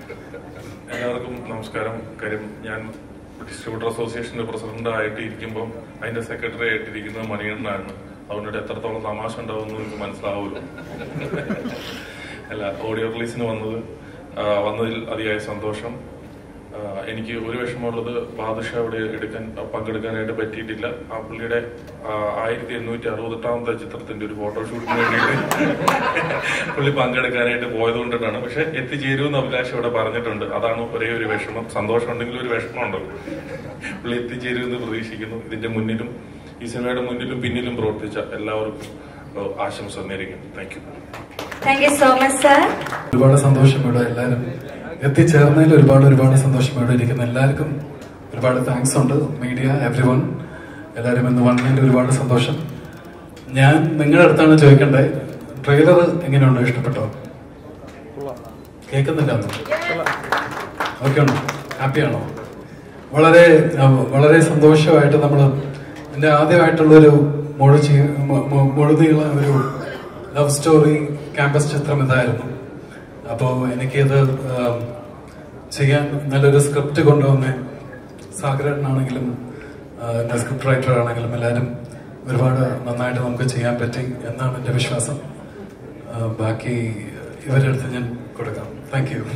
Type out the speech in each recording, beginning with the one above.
എല്ലാവർക്കും നമസ്കാരം കാര്യം ഞാൻ ഡിസ്ട്രിബ്യൂട്ടർ അസോസിയേഷന്റെ പ്രസിഡന്റ് ആയിട്ട് ഇരിക്കുമ്പോൾ അതിന്റെ സെക്രട്ടറി ആയിട്ടിരിക്കുന്നത് മണിയണ്ണനാണ് അതുകൊണ്ട് എത്രത്തോളം തമാശ ഉണ്ടാവുമെന്ന് എനിക്ക് മനസ്സിലാവുമല്ലോ അല്ല ഓഡിയോ റിലീസിന് വന്നത് ആ, വന്നതിൽ അതിയായ സന്തോഷം ആ, എനിക്ക് ഒരു വിഷമമുള്ളത് ബാദുഷ അവിടെ എടുക്കാൻ പങ്കെടുക്കാനായിട്ട് പറ്റിയിട്ടില്ല ആ പുള്ളിയുടെ ആയിരത്തി എണ്ണൂറ്റി അറുപത്തെട്ടാമത്തെ ചിത്രത്തിന്റെ ഒരു ഫോട്ടോഷൂട്ടിന് വേണ്ടിയിട്ട് പുള്ളി പങ്കെടുക്കാനായിട്ട് പോയത് കൊണ്ടിട്ടാണ് പക്ഷെ എത്തിച്ചേരുമെന്ന് അഭിലാഷ് ഇവിടെ പറഞ്ഞിട്ടുണ്ട് അതാണ് ഒരേ ഒരു വിഷമം സന്തോഷം ഉണ്ടെങ്കിൽ ഒരു വിഷമമുണ്ട് പുള്ളി എത്തിച്ചേരുമെന്ന് പ്രതീക്ഷിക്കുന്നു ഇതിന്റെ മുന്നിലും ഈ സിനിമയുടെ മുന്നിലും പിന്നിലും പ്രവർത്തിച്ച എല്ലാവർക്കും ഏഹ്, ആശംസ നേരിടും thank you thank you so much sir ഒരുപാട് സന്തോഷം ഇവിടെ എല്ലാവരും എത്തിച്ചേർന്നതിൽ ഒരുപാട് ഒരുപാട് സന്തോഷം ഇവിടെ ഇരിക്കുന്ന എല്ലാവർക്കും ഒരുപാട് താങ്ക്സ് ഉണ്ട് മീഡിയ എവ്രി വൺ എല്ലാവരും ഇന്ന് വന്നതിൽ ഒരുപാട് സന്തോഷം ഞാൻ നിങ്ങളുടെ അടുത്താണ് ചോദിക്കേണ്ടത് ട്രെയിലർ എങ്ങനെയുണ്ടോ ഇഷ്ടപ്പെട്ടോ കേൾക്കുന്നില്ല ഓക്കെ ഉണ്ടോ ഹാപ്പിയാണോ വളരെ അഹ് വളരെ സന്തോഷമായിട്ട് നമ്മൾ എൻ്റെ ആദ്യമായിട്ടുള്ളൊരു മുഴുചി മുഴുതിയുള്ള ഒരു ലവ് സ്റ്റോറി ക്യാമ്പസ് ചിത്രം ഇതായിരുന്നു അപ്പോൾ എനിക്കത് ആം, ചെയ്യാൻ നല്ലൊരു സ്ക്രിപ്റ്റ് കൊണ്ടുവന്ന് സാഗരനാണെങ്കിലും എൻ്റെ സ്ക്രിപ്റ്റ് റൈറ്റർ ആണെങ്കിലും എല്ലാവരും ഒരുപാട് നന്നായിട്ട് നമുക്ക് ചെയ്യാൻ പറ്റി എന്നാണ് എൻ്റെ വിശ്വാസം ആ, ബാക്കി ഇവരുടെ അടുത്ത് ഞാൻ കൊടുക്കാം താങ്ക് യു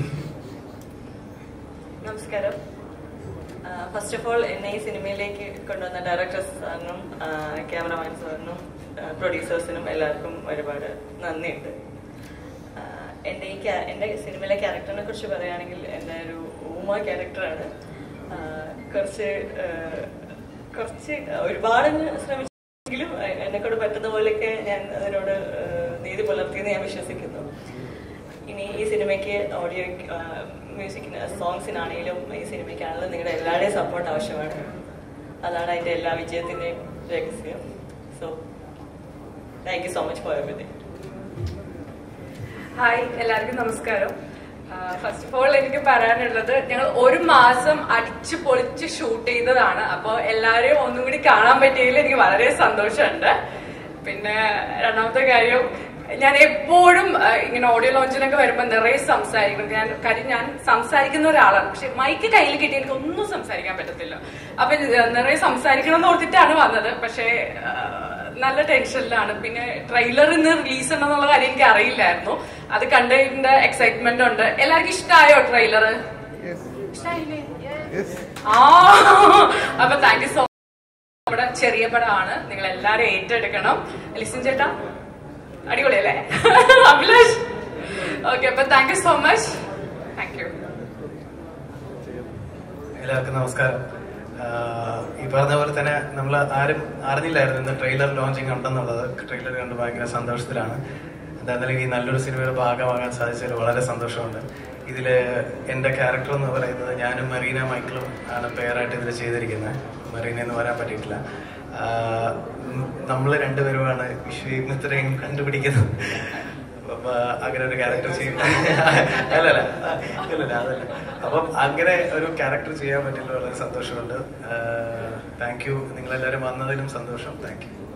നമസ്കാരം ഫസ്റ്റ് ഓഫ് ഓൾ എന്നെ ഈ സിനിമയിലേക്ക് കൊണ്ടുവന്ന ഡയറക്ടേഴ്സ് സാറിനും ക്യാമറമാൻ സാറിനും പ്രൊഡ്യൂസേഴ്സിനും എല്ലാവർക്കും ഒരുപാട് നന്ദിയുണ്ട് ആ, എൻ്റെ ഈ ക്യാ- എൻ്റെ സിനിമയിലെ ക്യാരക്ടറിനെ കുറിച്ച് പറയുകയാണെങ്കിൽ എൻ്റെ ഒരു ഊമ ക്യാരക്ടറാണ് ആ, കുറച്ച് ആ, കുറച്ച് ഒരുപാട് ശ്രമിച്ചെങ്കിലും എന്നെ കൊണ്ട് പറ്റുന്ന പോലെയൊക്കെ ഞാൻ അതിനോട് ആ, നീതി പുലർത്തിയെന്ന് ഞാൻ വിശ്വസിക്കുന്നു ഇനി ഈ സിനിമയ്ക്ക് ഓഡിയോ മ്യൂസിക്കിന് സോങ്സിനാണെങ്കിലും ഈ സിനിമയ്ക്കാണെങ്കിലും നിങ്ങളുടെ എല്ലാവരുടെയും സപ്പോർട്ട് ആവശ്യമാണ് അതാണ് അതിന്റെ എല്ലാ വിജയത്തിന്റെയും രഹസ്യം so thank you so much for everything hi എല്ലാവർക്കും നമസ്കാരം ഫസ്റ്റ് ഓഫ് ഓൾ എനിക്ക് പറയാനുള്ളത് ഞങ്ങൾ ഒരു മാസം അടിച്ചു പൊളിച്ച് ഷൂട്ട് ചെയ്തതാണ് അപ്പോൾ എല്ലാവരെയും ഒന്നും കൂടി കാണാൻ പറ്റിയതിൽ എനിക്ക് വളരെ സന്തോഷമുണ്ട് പിന്നെ രണ്ടാമത്തെ കാര്യം ഞാൻ എപ്പോഴും ആ, ഇങ്ങനെ ഓഡിയോ ലോഞ്ചിനൊക്കെ വരുമ്പോൾ നിറയെ സംസാരിക്കും ഞാൻ കാര്യം ഞാൻ സംസാരിക്കുന്ന ഒരാളാണ് പക്ഷെ മൈക്ക് കയ്യിൽ കിട്ടി എനിക്ക് ഒന്നും സംസാരിക്കാൻ പറ്റത്തില്ല അപ്പൊ ഇത് നിറയെ സംസാരിക്കണം എന്ന് ഓർത്തിട്ടാണ് വന്നത് പക്ഷേ ആ, നല്ല ടെൻഷനിലാണ് പിന്നെ ട്രെയിലർ ഇന്ന് റിലീസ് ഉണ്ടെന്നുള്ള കാര്യം എനിക്ക് അറിയില്ലായിരുന്നു അത് കണ്ടതിന്റെ എക്സൈറ്റ്മെന്റ് ഉണ്ട് എല്ലാവർക്കും ഇഷ്ടമായോ ട്രെയിലർ ഇഷ്ടമായില്ലേ ആ അപ്പൊ താങ്ക് യു സോ നമ്മുടെ ചെറിയ പടമാണ് നിങ്ങൾ എല്ലാരും ഏറ്റെടുക്കണം ലിസൺ ചേട്ടാ അടിപൊളിയല്ലേ അഭിലാഷ് ഓക്കെ അപ്പൊ thank you so much thank you എല്ലാവർക്കും നമസ്കാരം ആഹ് ഈ പറഞ്ഞ പോലെ തന്നെ നമ്മൾ ആരും അറിഞ്ഞില്ലായിരുന്നു ഇന്ന് ട്രെയിലർ ലോഞ്ചിങ് ഉണ്ടെന്നുള്ളത് ട്രെയിലർ കണ്ട് ഭയങ്കര സന്തോഷത്തിലാണ് എന്തായാലും ഈ നല്ലൊരു സിനിമയുടെ ഭാഗമാകാൻ സാധിച്ചതിൽ വളരെ സന്തോഷമുണ്ട് ഇതില് എന്റെ ക്യാരക്ടർ എന്ന് പറയുന്നത് ഞാനും മറീന മൈക്കിളും ആണ് പേരായിട്ട് ഇതിൽ ചെയ്തിരിക്കുന്നത് മറീന എന്ന് വരാൻ പറ്റിയിട്ടില്ല നമ്മൾ രണ്ടുപേരുമാണ് വിശ്വമിത്രയും കണ്ടുപിടിക്കുന്നത് അപ്പൊ അങ്ങനെ ഒരു ക്യാരക്ടർ ചെയ്യും അല്ലല്ല അല്ലല്ല അതല്ല അപ്പം അങ്ങനെ ഒരു ക്യാരക്ടർ ചെയ്യാൻ പറ്റില്ല വളരെ സന്തോഷമുണ്ട് താങ്ക് യു നിങ്ങളെല്ലാവരും വന്നതിലും സന്തോഷം താങ്ക് യു